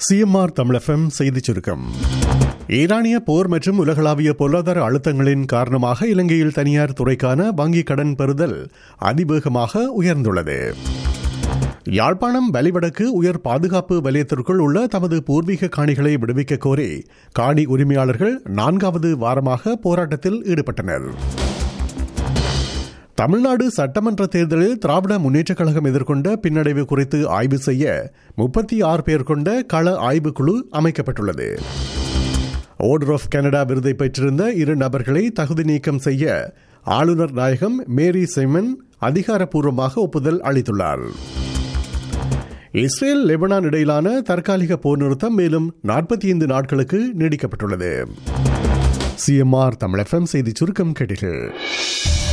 CMR தமிழகம் செய்திச் சுருக்கம் ஈரானிய போர் மற்றும் உலகளாவிய பொருளாதார அழுத்தங்களின் காரணமாக இலங்கையில் தனியார் துறைக்கான வங்கிக் கடன் பெறுதல் அதிவேகமாக உயர்ந்துள்ளது யாழ்ப்பாணம் வலிவடக்கு உயர் பாதுகாப்பு வலயத்திற்குள் உள்ள தமது பூர்வீக காணிகளை விடுவிக்க கோரி காணி உரிமையாளர்கள் நான்காவது வாரமாக போராட்டத்தில் ஈடுபட்டனர் தமிழ்நாடு சட்டமன்ற தேர்தலில் திராவிட முன்னேற்றக் கழகம் எதிர்கொண்ட பின்னடைவு குறித்து ஆய்வு செய்ய முப்பத்தி ஆறு பேர் கொண்ட கள ஆய்வுக்குழு அமைக்கப்பட்டுள்ளது ஓர்டர் ஆஃப் கனடா விருதை பெற்றிருந்த இரு நபர்களை தகுதி நீக்கம் செய்ய ஆளுநர் நாயகம் மேரி சைமன் அதிகாரப்பூர்வமாக ஒப்புதல் அளித்துள்ளார் இஸ்ரேல் லெபனான் இடையிலான தற்காலிக போர் நிறுத்தம் மேலும் நாற்பத்தி ஐந்து நாட்களுக்கு நீடிக்கப்பட்டுள்ளது சிஎம்ஆர் தமிழ் எஃப்எம் செய்தி சுருக்கம் கேட்டீர்கள்